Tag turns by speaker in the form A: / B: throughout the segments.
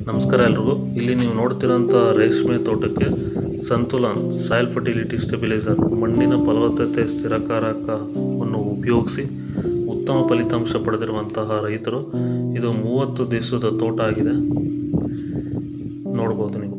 A: ನಮಸ್ಕಾರ ಎಲ್ರಿಗೂ ಇಲ್ಲಿ ನೀವು ನೋಡ್ತಿರೋಂಥ ರೇಷ್ಮೆ ತೋಟಕ್ಕೆ ಸಂತುಲನ್ ಸಾಯಿಲ್ ಫರ್ಟಿಲಿಟಿ ಸ್ಟೆಬಿಲೈಸರ್ ಮಣ್ಣಿನ ಫಲವತ್ತತೆ ಸ್ಥಿರಕಾರಕವನ್ನು ಉಪಯೋಗಿಸಿ ಉತ್ತಮ ಫಲಿತಾಂಶ ಪಡೆದಿರುವಂತಹ ರೈತರು ಇದು ಮೂವತ್ತು ದಿವಸದ ತೋಟ ಆಗಿದೆ ನೋಡ್ಬೋದು ನೀವು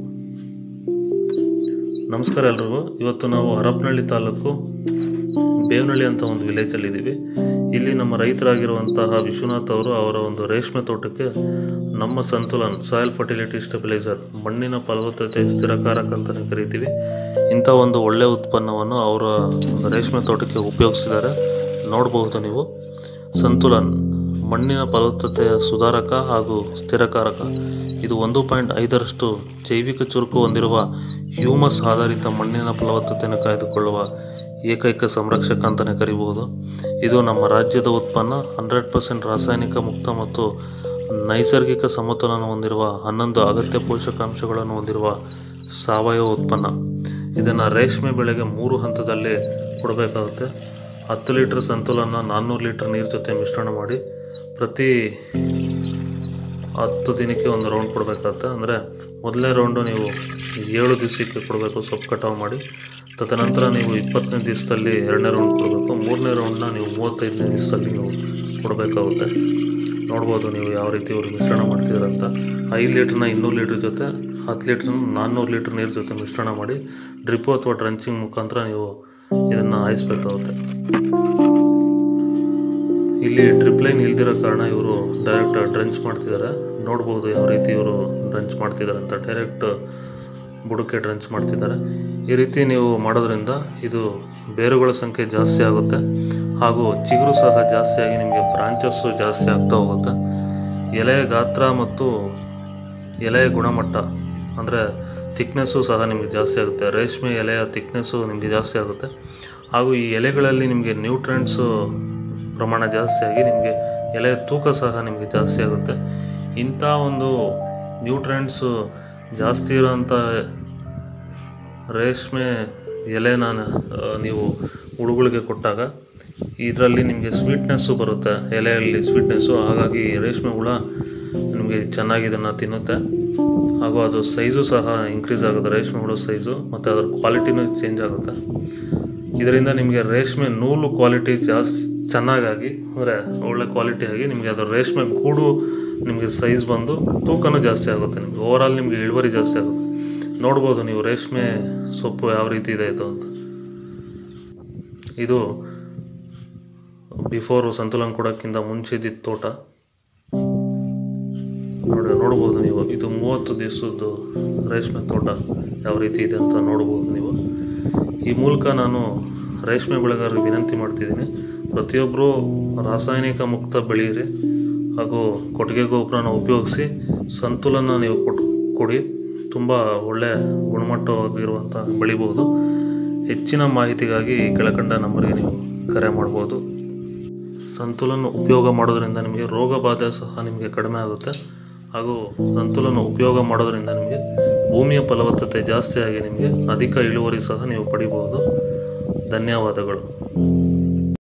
A: ನಮಸ್ಕಾರ ಎಲ್ರಿಗೂ ಇವತ್ತು ನಾವು ಹರಪನಹಳ್ಳಿ ತಾಲೂಕು ಬೇವನಹಳ್ಳಿ ಅಂತ ಒಂದು ವಿಲೇಜಲ್ಲಿ ಇದ್ದೀವಿ ಇಲ್ಲಿ ನಮ್ಮ ರೈತರಾಗಿರುವಂತಹ ವಿಶ್ವನಾಥ್ ಅವರು ಅವರ ಒಂದು ರೇಷ್ಮೆ ತೋಟಕ್ಕೆ ನಮ್ಮ ಸಂತುಲನ್ ಸಾಯಿಲ್ ಫರ್ಟಿಲಿಟಿ ಸ್ಟೆಬಿಲೈಸರ್ ಮಣ್ಣಿನ ಫಲವತ್ತತೆ ಸ್ಥಿರಕಾರಕ ಅಂತಲೇ ಕರಿತೀವಿ ಇಂಥ ಒಂದು ಒಳ್ಳೆಯ ಉತ್ಪನ್ನವನ್ನು ಅವರ ಒಂದು ರೇಷ್ಮೆ ತೋಟಕ್ಕೆ ಉಪಯೋಗಿಸಿದ್ದಾರೆ ನೋಡಬಹುದು ನೀವು ಸಂತುಲನ್ ಮಣ್ಣಿನ ಫಲವತ್ತತೆಯ ಸುಧಾರಕ ಹಾಗೂ ಸ್ಥಿರಕಾರಕ ಇದು ಒಂದು ಪಾಯಿಂಟ್ ಐದರಷ್ಟು ಜೈವಿಕ ಚುರುಕು ಹೊಂದಿರುವ ಹ್ಯೂಮಸ್ ಆಧಾರಿತ ಮಣ್ಣಿನ ಫಲವತ್ತತೆಯನ್ನು ಕಾಯ್ದುಕೊಳ್ಳುವ ಏಕೈಕ ಸಂರಕ್ಷಕ ಅಂತಲೇ ಕರಿಬಹುದು ಇದು ನಮ್ಮ ರಾಜ್ಯದ ಉತ್ಪನ್ನ ಹಂಡ್ರೆಡ್ ಪರ್ಸೆಂಟ್ ರಾಸಾಯನಿಕ ಮುಕ್ತ ಮತ್ತು ನೈಸರ್ಗಿಕ ಸಮತೋಲನ ಹೊಂದಿರುವ ಹನ್ನೊಂದು ಅಗತ್ಯ ಪೋಷಕಾಂಶಗಳನ್ನು ಹೊಂದಿರುವ ಸಾವಯವ ಉತ್ಪನ್ನ ಇದನ್ನು ರೇಷ್ಮೆ ಬೆಳೆಗೆ ಮೂರು ಹಂತದಲ್ಲಿ ಕೊಡಬೇಕಾಗುತ್ತೆ ಹತ್ತು ಲೀಟ್ರ್ ಸಂತುಲನ ನಾನ್ನೂರು ಲೀಟ್ರ್ ನೀರು ಜೊತೆ ಮಿಶ್ರಣ ಮಾಡಿ ಪ್ರತಿ ಹತ್ತು ದಿನಕ್ಕೆ ಒಂದು ರೌಂಡ್ ಕೊಡಬೇಕಾಗುತ್ತೆ ಅಂದರೆ ಮೊದಲನೇ ರೌಂಡು ನೀವು ಏಳು ದಿವಸಕ್ಕೆ ಕೊಡಬೇಕು ಸೊಪ್ಪು ಕಟಾವು ಮಾಡಿ ತದನಂತರ ನೀವು ಇಪ್ಪತ್ತನೇ ದಿವಸದಲ್ಲಿ ಎರಡನೇ ರೌಂಡ್ ಕೊಡಬೇಕು ಮೂರನೇ ರೌಂಡ್ನ ನೀವು ಮೂವತ್ತೈದನೇ ದಿವಸದಲ್ಲಿ ನೀವು ಕೊಡಬೇಕಾಗುತ್ತೆ ನೋಡ್ಬೋದು ನೀವು ಯಾವ ರೀತಿ ಇವರು ಮಿಶ್ರಣ ಮಾಡ್ತಿದ್ದಾರೆ ಅಂತ ಐದು ಲೀಟ್ರನ್ನ ಇನ್ನೂರು ಲೀಟ್ರ್ ಜೊತೆ ಹತ್ತು ಲೀಟ್ರನ್ನ ನಾನ್ನೂರು ಲೀಟ್ರ್ ನೀರು ಜೊತೆ ಮಿಶ್ರಣ ಮಾಡಿ ಡ್ರಿಪ್ಪು ಅಥವಾ ಡ್ರಂಚಿಂಗ್ ಮುಖಾಂತರ ನೀವು ಇದನ್ನು ಹಾಯಿಸ್ಬೇಕಾಗುತ್ತೆ ಇಲ್ಲಿ ಡ್ರಿಪ್ ಲೈನ್ ಇಲ್ದಿರೋ ಕಾರಣ ಇವರು ಡೈರೆಕ್ಟ್ ಡ್ರಂಚ್ ಮಾಡ್ತಿದ್ದಾರೆ ನೋಡ್ಬೋದು ಯಾವ ರೀತಿ ಇವರು ಡ್ರಂಚ್ ಮಾಡ್ತಿದ್ದಾರೆ ಅಂತ ಡೈರೆಕ್ಟ್ ಬುಡಕ್ಕೆ ಡ್ರಂಚ್ ಮಾಡ್ತಿದ್ದಾರೆ ಈ ರೀತಿ ನೀವು ಮಾಡೋದ್ರಿಂದ ಇದು ಬೇರುಗಳ ಸಂಖ್ಯೆ ಜಾಸ್ತಿ ಆಗುತ್ತೆ ಹಾಗೂ ಚಿಗುರು ಸಹ ಜಾಸ್ತಿ ಆಗಿ ನಿಮಗೆ ಬ್ರಾಂಚಸ್ಸು ಜಾಸ್ತಿ ಆಗ್ತಾ ಹೋಗುತ್ತೆ ಎಲೆಯ ಗಾತ್ರ ಮತ್ತು ಎಲೆಯ ಗುಣಮಟ್ಟ ಅಂದರೆ ಥಿಕ್ನೆಸ್ಸು ಸಹ ನಿಮಗೆ ಜಾಸ್ತಿ ಆಗುತ್ತೆ ರೇಷ್ಮೆ ಎಲೆಯ ಥಿಕ್ನೆಸ್ಸು ನಿಮಗೆ ಜಾಸ್ತಿ ಆಗುತ್ತೆ ಹಾಗೂ ಈ ಎಲೆಗಳಲ್ಲಿ ನಿಮಗೆ ನ್ಯೂಟ್ರೆಂಟ್ಸು ಪ್ರಮಾಣ ಜಾಸ್ತಿ ಆಗಿ ನಿಮಗೆ ಎಲೆಯ ತೂಕ ಸಹ ನಿಮಗೆ ಜಾಸ್ತಿ ಆಗುತ್ತೆ ಇಂಥ ಒಂದು ನ್ಯೂಟ್ರೆಂಟ್ಸು ಜಾಸ್ತಿ ಇರೋಂಥ ರೇಷ್ಮೆ ಎಲೆನ ಆ, ನೀವು ಹುಳುಗಳಿಗೆ ಕೊಟ್ಟಾಗ ಇದರಲ್ಲಿ ನಿಮಗೆ ಸ್ವೀಟ್ನೆಸ್ಸು ಬರುತ್ತೆ ಎಲೆಯಲ್ಲಿ ಸ್ವೀಟ್ನೆಸ್ಸು ಹಾಗಾಗಿ ರೇಷ್ಮೆ ಹುಳ ನಿಮಗೆ ಚೆನ್ನಾಗಿ ಇದನ್ನು ತಿನ್ನುತ್ತೆ ಹಾಗೂ ಅದು ಸೈಜು ಸಹ ಇನ್ಕ್ರೀಸ್ ಆಗುತ್ತೆ ರೇಷ್ಮೆ ಹುಳು ಸೈಜು ಮತ್ತು ಅದರ ಕ್ವಾಲಿಟಿನೂ ಚೇಂಜ್ ಆಗುತ್ತೆ ಇದರಿಂದ ನಿಮಗೆ ರೇಷ್ಮೆ ನೂಲು ಕ್ವಾಲಿಟಿ ಜಾಸ್ತಿ ಚೆನ್ನಾಗಾಗಿ ಅಂದರೆ ಒಳ್ಳೆ ಕ್ವಾಲಿಟಿ ಆಗಿ ನಿಮಗೆ ಅದು ರೇಷ್ಮೆ ಗೂಡು ನಿಮಗೆ ಸೈಜ್ ಬಂದು ತೂಕನೂ ಜಾಸ್ತಿ ಆಗುತ್ತೆ ನಿಮಗೆ ಓವರಾಲ್ ನಿಮಗೆ ಇಳುವರಿ ಜಾಸ್ತಿ ಆಗುತ್ತೆ ನೋಡ್ಬೋದು ನೀವು ರೇಷ್ಮೆ ಸೊಪ್ಪು ಯಾವ ರೀತಿ ಇದೆ ಇದು ಅಂತ ಇದು ಬಿಫೋರ್ ಸಂತುಲನ್ ಕೊಡೋಕ್ಕಿಂತ ಮುಂಚೆ ಇದ್ದಿದ್ದ ತೋಟ ನೋಡಿ ನೋಡ್ಬೋದು ನೀವು ಇದು ಮೂವತ್ತು ದಿವಸದ್ದು ರೇಷ್ಮೆ ತೋಟ ಯಾವ ರೀತಿ ಇದೆ ಅಂತ ನೋಡ್ಬೋದು ನೀವು ಈ ಮೂಲಕ ನಾನು ರೇಷ್ಮೆ ಬೆಳೆಗಾರರಿಗೆ ವಿನಂತಿ ಮಾಡ್ತಿದ್ದೀನಿ ಪ್ರತಿಯೊಬ್ಬರು ರಾಸಾಯನಿಕ ಮುಕ್ತ ಬೆಳೆಯಿರಿ ಹಾಗೂ ಕೊಟ್ಟಿಗೆ ಗೊಬ್ಬರನ ಉಪಯೋಗಿಸಿ ಸಂತುಲನ ನೀವು ಕೊಟ್ ಕೊಡಿ ತುಂಬ ಒಳ್ಳೆ ಗುಣಮಟ್ಟವಾಗಿರುವಂಥ ಬೆಳಿಬೋದು ಹೆಚ್ಚಿನ ಮಾಹಿತಿಗಾಗಿ ಈ ಕೆಳಕಂಡ ನಂಬರ್ಗೆ ನೀವು ಕರೆ ಮಾಡ್ಬೋದು ಸಂತುಲನ ಉಪಯೋಗ ಮಾಡೋದ್ರಿಂದ ನಿಮಗೆ ರೋಗ ಬಾಧೆ ಸಹ ನಿಮಗೆ ಕಡಿಮೆ ಆಗುತ್ತೆ ಹಾಗೂ ಸಂತುಲನ ಉಪಯೋಗ ಮಾಡೋದ್ರಿಂದ ನಿಮಗೆ ಭೂಮಿಯ ಫಲವತ್ತತೆ ಜಾಸ್ತಿಯಾಗಿ ನಿಮಗೆ ಅಧಿಕ ಇಳುವರಿ ಸಹ ನೀವು ಪಡಿಬೋದು ಧನ್ಯವಾದಗಳು